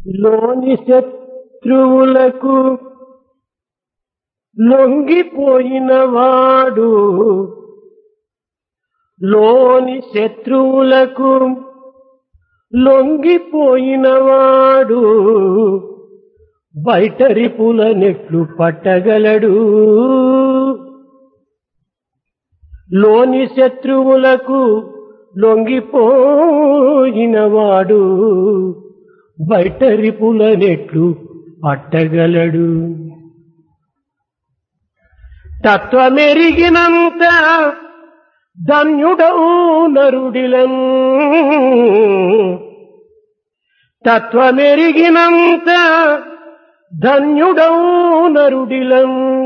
లోని శత్రువులకు లొంగిపోయిన వాడు లోని శత్రువులకు లొంగిపోయిన వాడు బయట రిపుల నెట్లు పట్టగలడు లోని శత్రువులకు లొంగిపోయిన వాడు బయట రిపుల నెట్లు పట్టగలడు తత్వమెరిగినంత ధన్యుడవు నరుడిలం తత్వమెరిగినంత ధన్యుడవు నరుడిలం